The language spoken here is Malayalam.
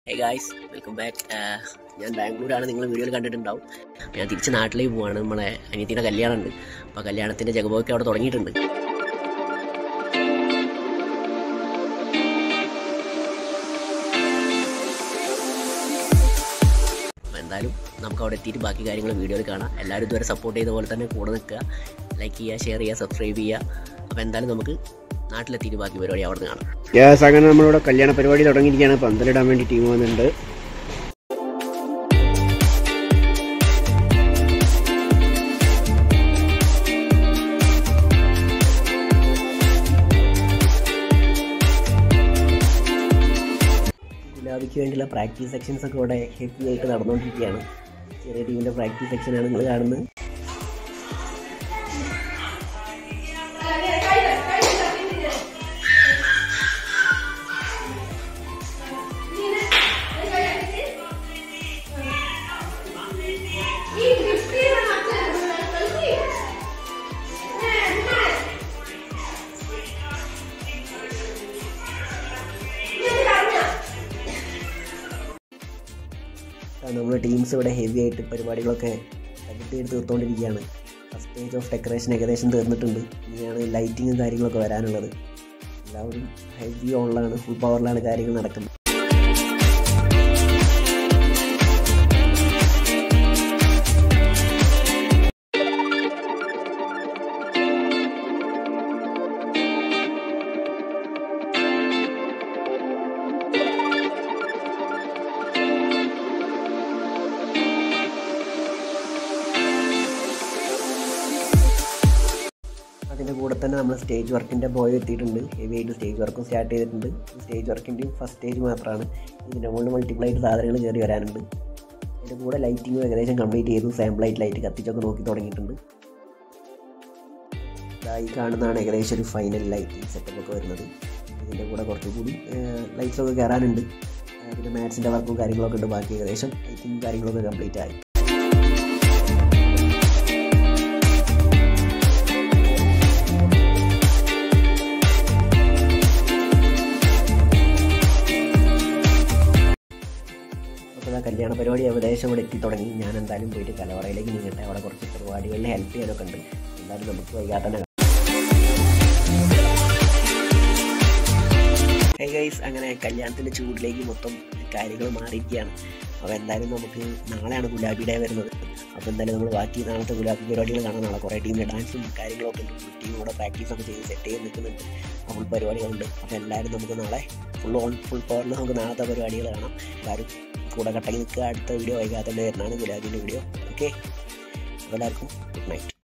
ഹേ ഗായ്സ് വെൽക്കം ബാക്ക് ഞാൻ ബാംഗ്ലൂരാണ് നിങ്ങൾ വീഡിയോയിൽ കണ്ടിട്ടുണ്ടാവും അപ്പോൾ ഞാൻ തിരിച്ച് നാട്ടിലേക്ക് പോവാണ് നമ്മളെ അനിയത്തിൻ്റെ കല്യാണമുണ്ട് അപ്പോൾ കല്യാണത്തിൻ്റെ ജഗബോക്കെ അവിടെ തുടങ്ങിയിട്ടുണ്ട് അപ്പോൾ എന്തായാലും നമുക്ക് അവിടെ എത്തിയിട്ട് ബാക്കി കാര്യങ്ങൾ വീഡിയോയിൽ കാണാം എല്ലാവരും ഇതുവരെ സപ്പോർട്ട് ചെയ്ത പോലെ തന്നെ കൂടെ നിൽക്കുക ലൈക്ക് ചെയ്യുക ഷെയർ ചെയ്യുക സബ്സ്ക്രൈബ് ചെയ്യുക അപ്പോൾ എന്തായാലും നമുക്ക് നാട്ടിലെത്തിയിട്ട് ബാക്കി പരിപാടി അവിടെ നിന്ന് കാണാം യെസ് അങ്ങനെ നമ്മളിവിടെ കല്യാണ പരിപാടി തുടങ്ങിയിരിക്കുകയാണ് പന്തലിടാൻ വേണ്ടി ടീം വന്നിട്ടുണ്ട് ഗുലാബിക്ക് വേണ്ടിയുള്ള പ്രാക്ടീസ് സെക്ഷൻസ് ഒക്കെ ഇവിടെ ഹെവി ആയിട്ട് നടന്നുകൊണ്ടിരിക്കുകയാണ് ചെറിയ ടീമിൻ്റെ പ്രാക്ടീസ് സെക്ഷനാണ് നിങ്ങൾ കാണുന്നത് നമ്മുടെ ടീംസ് ഇവിടെ ഹെവി ആയിട്ട് പരിപാടികളൊക്കെ തകർത്തിയെടുത്ത് തീർത്തുകൊണ്ടിരിക്കുകയാണ് ഫസ്റ്റ് സ്റ്റേജ് ഓഫ് ഡെക്കറേഷൻ ഏകദേശം തീർന്നിട്ടുണ്ട് ഇനിയാണ് ലൈറ്റിങ്ങും കാര്യങ്ങളൊക്കെ വരാനുള്ളത് എല്ലാവരും ഹെവി ഓണിലാണ് ഫുൾ പവറിലാണ് കാര്യങ്ങൾ നടക്കുന്നത് അതിൻ്റെ കൂടെ തന്നെ നമ്മൾ സ്റ്റേജ് വർക്കിൻ്റെ ബോയ് എത്തിയിട്ടുണ്ട് ഹെവി ആയിട്ട് സ്റ്റേജ് വർക്കും സ്റ്റാർട്ട് ചെയ്തിട്ടുണ്ട് സ്റ്റേജ് വർക്കിൻ്റെയും ഫസ്റ്റ് സ്റ്റേജ് മാത്രമാണ് ഇതിൻ്റെ മുകളിൽ മൾട്ടിപ്ലൈ ആയിട്ട് സാധനങ്ങൾ കയറി വരാനുണ്ട് അതിൻ്റെ കൂടെ ലൈറ്റിങ്ങും ഏകദേശം കംപ്ലീറ്റ് ചെയ്തു സാമ്പിൾ ആയിട്ട് ലൈറ്റ് കത്തിച്ചൊക്കെ നോക്കി തുടങ്ങിയിട്ടുണ്ട് ദാ ഈ കാണുന്നതാണ് ഏകദേശം ഒരു ഫൈനൽ ലൈറ്റിംഗ് സെറ്റപ്പ് ഒക്കെ വരുന്നത് ഇതിൻ്റെ കൂടെ കുറച്ചുകൂടി ലൈറ്റ്സൊക്കെ കയറാനുണ്ട് ആ, പിന്നെ മാത്സിൻ്റെ വർക്കും കാര്യങ്ങളൊക്കെ ഉണ്ട് ബാക്കി ഏകദേശം ലൈറ്റിംഗ് കാര്യങ്ങളൊക്കെ കംപ്ലീറ്റ് ആയി അപ്പോൾ ആ കല്യാണ പരിപാടി ഏകദേശം ഇവിടെ എത്തി തുടങ്ങി ഞാൻ എന്തായാലും പോയിട്ട് കലവറയിലേക്ക് നീങ്ങട്ടെ അവിടെ കുറച്ച് പരിപാടികളിൽ ഹെൽപ്പ് ചെയ്യാനൊക്കെ ഉണ്ട് എന്തായാലും നമുക്ക് വൈകാതെ തന്നെ ഹേ ഗൈസ് അങ്ങനെ കല്യാണത്തിൻ്റെ ചൂടിലേക്ക് മൊത്തം കാര്യങ്ങൾ മാറിയിരിക്കുകയാണ് അപ്പോൾ എന്തായാലും നമുക്ക് നാളെയാണ് ഗുലാബി ഡേ വരുന്നത് അപ്പോൾ എന്തായാലും നമ്മൾ ബാക്കി നാളത്തെ ഗുലാബി പരിപാടികൾ കാണാൻ നാളെ കുറേ ടീമിൻ്റെ ഡാൻസും കാര്യങ്ങളൊക്കെ ഉണ്ട് ടീം ഇവിടെ പ്രാക്ടീസൊക്കെ ചെയ്ത് സെറ്റ് ചെയ്ത് നിൽക്കുന്നുണ്ട് ഫുൾ പരിപാടികളുണ്ട് അപ്പോൾ എല്ലാവരും നമുക്ക് നാളെ ഫുൾ ഓൺ ഫുൾ പവറിൽ നമുക്ക് നാളത്തെ പരിപാടികൾ കാണാം എല്ലാവരും കൂടെ കട്ടയിൽ നിൽക്കുക അടുത്ത വീഡിയോ വൈകാതെ തന്നെ വരുന്നതാണ് ഗുലാബിൻ്റെ വീഡിയോ ഓക്കെ അപ്പോൾ എല്ലാവർക്കും ഗുഡ് നൈറ്റ്